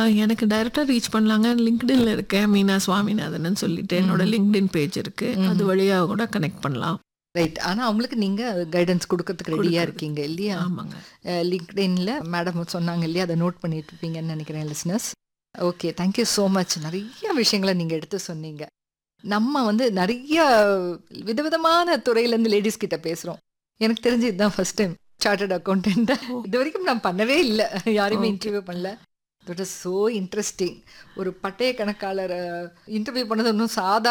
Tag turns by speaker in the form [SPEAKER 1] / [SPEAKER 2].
[SPEAKER 1] எனக்கு டைரெக்டாக ரீச் பண்ணலாங்க லிங்க்டின்ல இருக்கேன் மீனா சுவாமிநாதன் சொல்லிட்டு என்னோட லிங்க்டின் பேஜ் இருக்கு அது வழியாக கூட கனெக்ட் பண்ணலாம்
[SPEAKER 2] ரைட் ஆனா அவங்களுக்கு நீங்க கைடன்ஸ் கொடுக்கறதுக்கு ரெடியா இருக்கீங்க இல்லையா
[SPEAKER 1] ஆமாங்க
[SPEAKER 2] லிங்க்டின்ல மேடம் சொன்னாங்க இல்லையா அதை நோட் பண்ணிட்டு இருப்பீங்கன்னு நினைக்கிறேன் listeners okay thank you so much நிறைய விஷயங்களை நீங்கள் எடுத்து சொன்னீங்க நம்ம வந்து நிறைய விதவிதமான துறையிலேருந்து லேடிஸ் கிட்ட பேசுகிறோம் எனக்கு தெரிஞ்சு இதுதான் ஃபர்ஸ்ட் டைம் சார்ட்டர்ட் அக்கௌண்டன்ட் இது வரைக்கும் நான் பண்ணவே இல்லை யாரையுமே இன்டர்வியூ பண்ணல தட் இஸ் ஸோ இன்ட்ரெஸ்டிங் ஒரு பட்டய கணக்காளர் இன்டர்வியூ பண்ணது ஒன்றும் சாதா